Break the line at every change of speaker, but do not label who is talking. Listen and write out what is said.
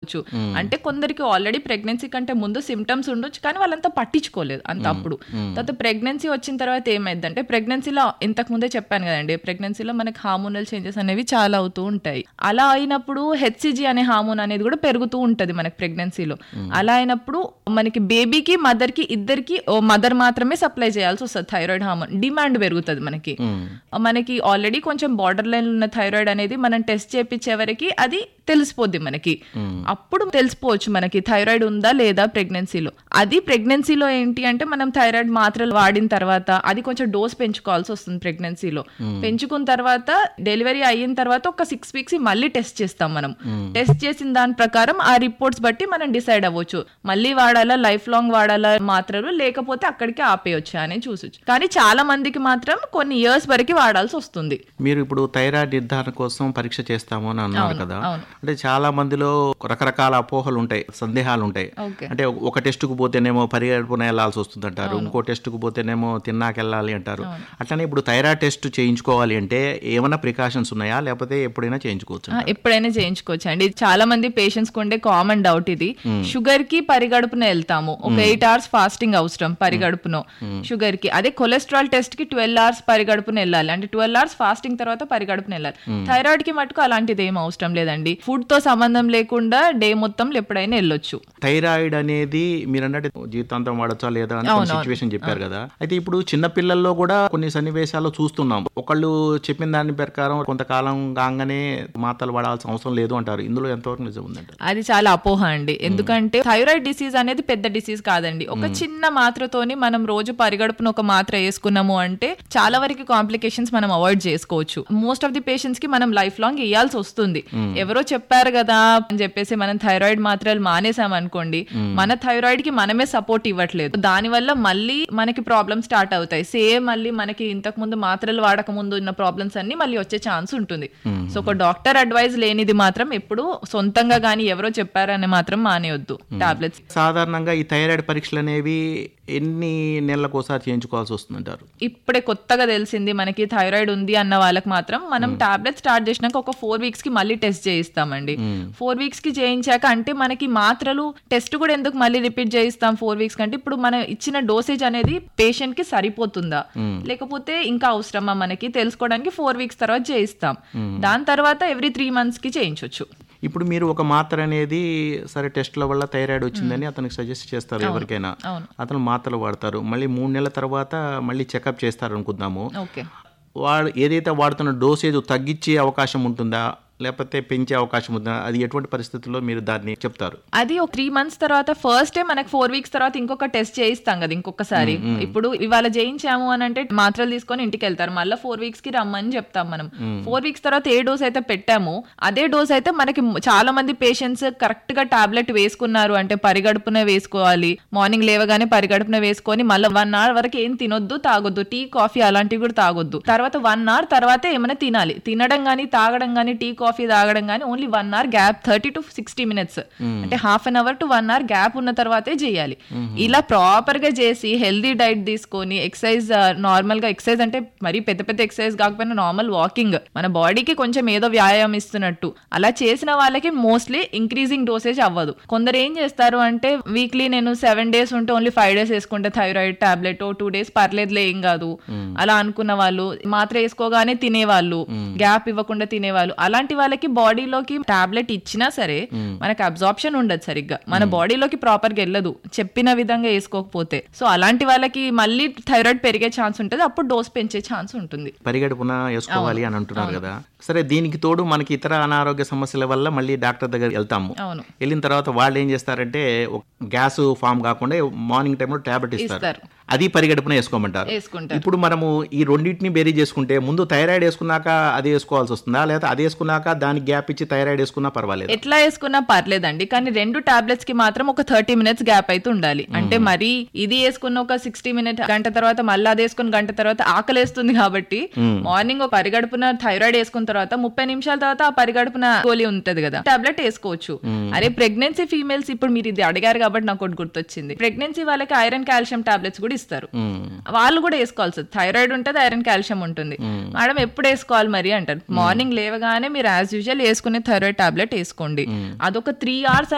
ఉండొచ్చు అంటే కొందరికి ఆల్రెడీ ప్రెగ్నెన్సీ కంటే ముందు సిమ్టమ్స్ ఉండొచ్చు కానీ వాళ్ళంతా పట్టించుకోలేదు అంత అప్పుడు తర్వాత ప్రెగ్నెన్సీ వచ్చిన తర్వాత ఏమైందంటే ప్రెగ్నెన్సీలో ఇంతకు ముందే చెప్పాను కదండి ప్రెగ్నెన్సీలో మనకి హార్మోనల్ చేంజెస్ అనేవి చాలా అవుతూ ఉంటాయి అలా అయినప్పుడు హెచ్సిజి అనే హార్మోన్ అనేది కూడా పెరుగుతూ ఉంటది మనకి ప్రెగ్నెన్సీలో అలా అయినప్పుడు మనకి బేబీకి మదర్ కి ఇద్దరికి మదర్ మాత్రమే సప్లై చేయాల్సి వస్తుంది థైరాయిడ్ హార్మోన్ డిమాండ్ పెరుగుతుంది మనకి మనకి ఆల్రెడీ కొంచెం బార్డర్ లైన్ ఉన్న థైరాయిడ్ అనేది మనం టెస్ట్ చేపించే వరకు అది తెలిసిపోద్ది మనకి అప్పుడు తెలిసిపోవచ్చు మనకి థైరాయిడ్ ఉందా లేదా ప్రెగ్నెన్సీలో అది ప్రెగ్నెన్సీలో ఏంటి అంటే మనం థైరాయిడ్ మాత్రలు వాడిన తర్వాత అది కొంచెం డోస్ పెంచుకోవాల్సి వస్తుంది ప్రెగ్నెన్సీలో పెంచుకున్న తర్వాత డెలివరీ అయిన తర్వాత ఒక సిక్స్ వీక్స్ మళ్ళీ టెస్ట్ చేస్తాం మనం టెస్ట్ చేసిన దాని ప్రకారం ఆ రిపోర్ట్స్ బట్టి మనం డిసైడ్ అవ్వచ్చు మళ్ళీ వాడాలా లైఫ్ లాంగ్ వాడాలా మాత్రలు లేకపోతే అక్కడికి ఆపేయొచ్చా అని చూసొచ్చు కానీ చాలా మందికి మాత్రం కొన్ని ఇయర్స్ వరకు వాడాల్సి వస్తుంది
మీరు ఇప్పుడు థైరాయిడ్ నిర్ధారణ కోసం పరీక్ష చేస్తాము అని అన్నారు కదా
అవును.
అంటే చాలా మందిలో రకరకాల అపోహలు ఉంటాయి సందేహాలు ఉంటాయి
ఓకే
అంటే ఒక టెస్ట్కు పోతేనేమో పరిగెడుపున వెళ్ళాల్సి వస్తుంది అంటారు ఇంకో టెస్ట్కు పోతేనేమో తిన్నాక వెళ్ళాలి అంటారు అట్లనే ఇప్పుడు థైరాయిడ్ టెస్ట్ చేయించుకోవాలి అంటే ఏమైనా ప్రికాషన్స్ ఉన్నాయా లేకపోతే ఎప్పుడైనా చేయించుకోవచ్చు
ఆ, ఎప్పుడైనా చేయించుకోవచ్చు అండి చాలా మంది పేషెంట్స్ ఉండే కామన్ డౌట్ ఇది షుగర్ కి పరిగడుపున వెళ్తాము ఒక ఎయిట్ అవర్స్ ఫాస్టింగ్ అవసరం పరిగడుపున షుగర్ కి అదే కొలెస్ట్రాల్ టెస్ట్ కి ట్వెల్వ్ అవర్స్ పరిగడుపున వెళ్ళాలి అంటే ట్వెల్వ్ అవర్స్ ఫాస్టింగ్ తర్వాత పరిగడుపున వెళ్ళాలి థైరాయిడ్ కి మటుకు అలాంటిది ఏం అవసరం లేదండి ఫుడ్ తో సంబంధం లేకుండా డే మొత్తంలో ఎప్పుడైనా వెళ్ళొచ్చు
థైరాయిడ్ అనేది మీరు అన్నట్టు జీవితాంతం వాడచ్చా లేదా అని
అవును,
సిచ్యువేషన్ చెప్పారు కదా అయితే ఇప్పుడు చిన్న పిల్లల్లో కూడా కొన్ని సన్నివేశాలు చూస్తున్నాం ఒకళ్ళు చెప్పిన దాని ప్రకారం కొంతకాలం కాగానే మాతలు వాడాల్సిన అవసరం లేదు అంటారు ఇందులో ఎంతవరకు నిజం ఉందంట
అది చాలా అపోహ అండి ఎందుకంటే థైరాయిడ్ డిసీజ్ అనేది పెద్ద డిసీజ్ కాదండి ఒక చిన్న మాత్రతోని మనం రోజు పరిగడుపున ఒక మాత్ర వేసుకున్నాము అంటే చాలా వరకు కాంప్లికేషన్స్ మనం అవాయిడ్ చేసుకోవచ్చు మోస్ట్ ఆఫ్ ది పేషెంట్స్ కి మనం లైఫ్ లాంగ్ వేయాల్సి వస్తుంది ఎవరో చెప్పారు కదా అని చెప్పేసి మనం థైరాయిడ్ మాత్రలు మానేసాం అనుకోండి మన థైరాయిడ్ కి మనమే సపోర్ట్ ఇవ్వట్లేదు దాని వల్ల మళ్ళీ మనకి ప్రాబ్లమ్ స్టార్ట్ అవుతాయి సేమ్ మళ్ళీ మనకి ఇంతకు ముందు మాత్రలు వాడక ముందు ఉన్న ప్రాబ్లమ్స్ అన్ని మళ్ళీ వచ్చే ఛాన్స్ ఉంటుంది సో ఒక డాక్టర్ అడ్వైజ్ లేనిది మాత్రం ఎప్పుడు సొంతంగా గానీ ఎవరో చెప్పారని మాత్రం మానేయొద్దు టాబ్లెట్స్
సాధారణంగా ఈ థైరాయిడ్ పరీక్షలు అనేవి ఎన్ని నెలలకు ఒకసారి చేయించుకోవాల్సి వస్తుందంటారు
ఇప్పుడే కొత్తగా తెలిసింది మనకి థైరాయిడ్ ఉంది అన్న వాళ్ళకి మాత్రం మనం టాబ్లెట్ స్టార్ట్ చేసినాక ఒక ఫోర్ వీక్స్ కి మళ్ళీ టెస్ట్ చేయిస్తామండి ఫోర్ వీక్స్ కి చేయించాక అంటే మనకి మాత్రలు టెస్ట్ కూడా ఎందుకు మళ్ళీ రిపీట్ చేయిస్తాం ఫోర్ వీక్స్ కంటే ఇప్పుడు మనం ఇచ్చిన డోసేజ్ అనేది పేషెంట్ కి సరిపోతుందా లేకపోతే ఇంకా అవసరమా మనకి తెలుసుకోవడానికి ఫోర్ వీక్స్ తర్వాత చేయిస్తాం దాని తర్వాత ఎవ్రీ త్రీ మంత్స్ కి చేయించవచ్చు
ఇప్పుడు మీరు ఒక మాత్ర అనేది సరే టెస్ట్ల వల్ల థైరాయిడ్ వచ్చిందని అతనికి సజెస్ట్ చేస్తారు ఎవరికైనా
అవును.
అతను మాత్రలు వాడతారు మళ్ళీ మూడు నెలల తర్వాత మళ్ళీ చెకప్ చేస్తారు అనుకుందాము
ఓకే
వాడు ఏదైతే వాడుతున్న డోసేజ్ తగ్గించే అవకాశం ఉంటుందా లేకపోతే పెంచే అవకాశం ఉందా అది ఎటువంటి పరిస్థితుల్లో మీరు దాన్ని చెప్తారు
అది ఒక త్రీ మంత్స్ తర్వాత ఫస్ట్ డే మనకి ఫోర్ వీక్స్ తర్వాత ఇంకొక టెస్ట్ చేయిస్తాం కదా ఇంకొకసారి ఇప్పుడు ఇవాళ చేయించాము అని అంటే మాత్రలు తీసుకొని ఇంటికి వెళ్తారు మళ్ళీ ఫోర్ వీక్స్ కి రమ్మని చెప్తాం మనం ఫోర్ వీక్స్ తర్వాత ఏ డోస్ అయితే పెట్టామో అదే డోస్ అయితే మనకి చాలా మంది పేషెంట్స్ కరెక్ట్ గా టాబ్లెట్ వేసుకున్నారు అంటే పరిగడుపునే వేసుకోవాలి మార్నింగ్ లేవగానే పరిగడుపున వేసుకొని మళ్ళీ వన్ అవర్ వరకు ఏం తినొద్దు తాగొద్దు టీ కాఫీ అలాంటివి కూడా తాగొద్దు తర్వాత వన్ అవర్ తర్వాత ఏమైనా తినాలి తినడం గానీ తాగడం గానీ టీ కాఫీ తాగడం గానీ only one hour gap thirty to sixty minutes అంటే half an hour to one hour gap ఉన్న తర్వాతే చేయాలి ఇలా ప్రాపర్ గా చేసి హెల్దీ డైట్ తీసుకొని ఎక్సర్సైజ్ నార్మల్ గా ఎక్సర్సైజ్ అంటే మరి పెద్ద పెద్ద ఎక్సర్సైజ్ కాకపోయినా నార్మల్ వాకింగ్ మన బాడీకి కొంచెం ఏదో వ్యాయామం ఇస్తున్నట్టు అలా చేసిన వాళ్ళకి మోస్ట్లీ ఇంక్రీజింగ్ డోసేజ్ అవ్వదు కొందరు ఏం చేస్తారు అంటే వీక్లీ నేను సెవెన్ డేస్ ఉంటే ఓన్లీ ఫైవ్ డేస్ వేసుకుంటే థైరాయిడ్ టాబ్లెట్ టూ డేస్ పర్లేదులే ఏం కాదు అలా అనుకున్న వాళ్ళు మాత్ర వేసుకోగానే తినేవాళ్ళు గ్యాప్ ఇవ్వకుండా తినేవాళ్ళు అలాంటి వాళ్ళకి బాడీలోకి టాబ్లెట్ ఇచ్చినా సరే మనకి అబ్జార్ప్షన్ ఉండదు సరిగ్గా మన బాడీలోకి ప్రాపర్ గా వెళ్ళదు చెప్పిన విధంగా వేసుకోకపోతే సో అలాంటి వాళ్ళకి మళ్ళీ థైరాయిడ్ పెరిగే ఛాన్స్ ఉంటుంది అప్పుడు డోస్ పెంచే ఛాన్స్ ఉంటుంది
పరిగెడుపున వేసుకోవాలి అని అంటున్నారు కదా సరే దీనికి తోడు మనకి ఇతర అనారోగ్య సమస్యల వల్ల మళ్ళీ డాక్టర్ దగ్గర వెళ్తాము
అవును
వెళ్ళిన తర్వాత వాళ్ళు ఏం చేస్తారంటే ఒక గ్యాస్ ఫామ్ కాకుండా మార్నింగ్ టైంలో టాబ్లెట్ ఇస్తారు
ఇస్తారు.
అది పరిగెడుపున వేసుకోమంటారు
వేసుకుంటారు
ఇప్పుడు మనము ఈ రెండింటిని బెరీ చేసుకుంటే ముందు థైరాయిడ్ వేసుకున్నాక అది వేసుకోవాల్సి వస్తుందా లేదా అది వేసుకున్నాక దానికి గ్యాప్ ఇచ్చి థైరాయిడ్ వేసుకున్నా పర్వాలేదు
ఎట్లా వేసుకున్నా పర్లేదండి కానీ రెండు టాబ్లెట్స్ కి మాత్రం ఒక థర్టీ మినిట్స్ గ్యాప్ అయితే ఉండాలి అంటే మరి ఇది వేసుకున్న ఒక సిక్స్టీ మినిట్ గంట తర్వాత మళ్ళీ అది వేసుకున్న గంట తర్వాత ఆకలేస్తుంది కాబట్టి మార్నింగ్ ఒక పరిగడుపున థైరాయిడ్ వేసుకున్న తర్వాత ముప్పై నిమిషాల తర్వాత ఆ పరిగడుపున గోళీ ఉంటది కదా టాబ్లెట్ వేసుకోవచ్చు అరే ప్రెగ్నెన్సీ ఫీమేల్స్ ఇప్పుడు మీరు ఇది అడిగారు కాబట్టి నాకు ఒకటి గుర్తొచ్చింది ప్రెగ్నెన్సీ వాళ్ళకి ఐరన్ కాల్షియం టాబ్లెట్స్ కూడా ఇస్తారు వాళ్ళు కూడా వేసుకోవాల్సి వస్తుంది థైరాయిడ్ ఉంటుంది ఐరన్ కాల్షియం ఉంటుంది మేడం ఎప్పుడు వేసుకోవాలి మరి అంటారు మార్నింగ్ లేవగానే మీరు యాజ్ యూజువల్ వేసుకునే థైరాయిడ్ టాబ్లెట్ వేసుకోండి అదొక త్రీ అవర్స్